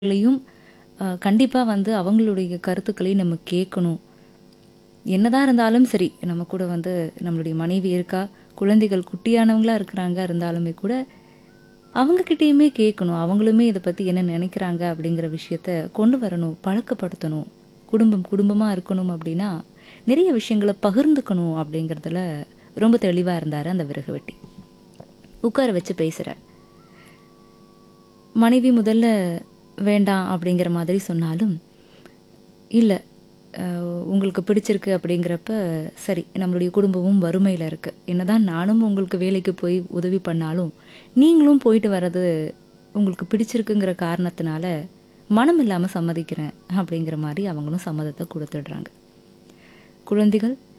லையும் அ கண்டிப்பா வந்து அவங்களுடைய கருத்துக்களையும் நம்ம கேட்கணும். என்னதான் இருந்தாலும் சரி, நம்ம கூட வந்து நம்மளுடைய மனைவி இருக்கா, குழந்தைகள் குட்டியானவங்களா இருக்கிறாங்க இருந்தாலுமே கூட, அவங்க கிட்டயுமே கேட்கணும். அவங்களுமே இத பத்தி என்ன நினைக்கிறாங்க அப்படிங்கிற விஷயத்த கொண்டு வரணும், பழக்கப்படுத்தணும். குடும்பம் குடும்பமா இருக்கணும் அப்படின்னா, நிறைய விஷயங்கள பகிர்ந்துக்கணும் அப்படிங்கிறதுல ரொம்ப தெளிவா இருந்தாரு அந்த விறகு வெட்டி. உட்கார வச்சு பேசுறார். மனைவி முதல்ல வேண்டாம் அப்படிங்கிற மாதிரி சொன்னாலும், இல்ல அ உங்களுக்கு பிடிச்சிருக்கு அப்படிங்கிறப்ப, சரி நம்மளுடைய குடும்பமும் வறுமையில இருக்கு. என்னதான் நானும் உங்களுக்கு வேலைக்கு போய் உதவி பண்ணாலும், நீங்களும் போயிட்டு வர்றது உங்களுக்கு பிடிச்சிருக்குங்கிற காரணத்தினால, மனம் இல்லாம சம்மதிக்கிறேன் அப்படிங்கிற மாரி அவங்களும் சம்மதத்த குடுத்துடுறாங்க. குழந்தைகள்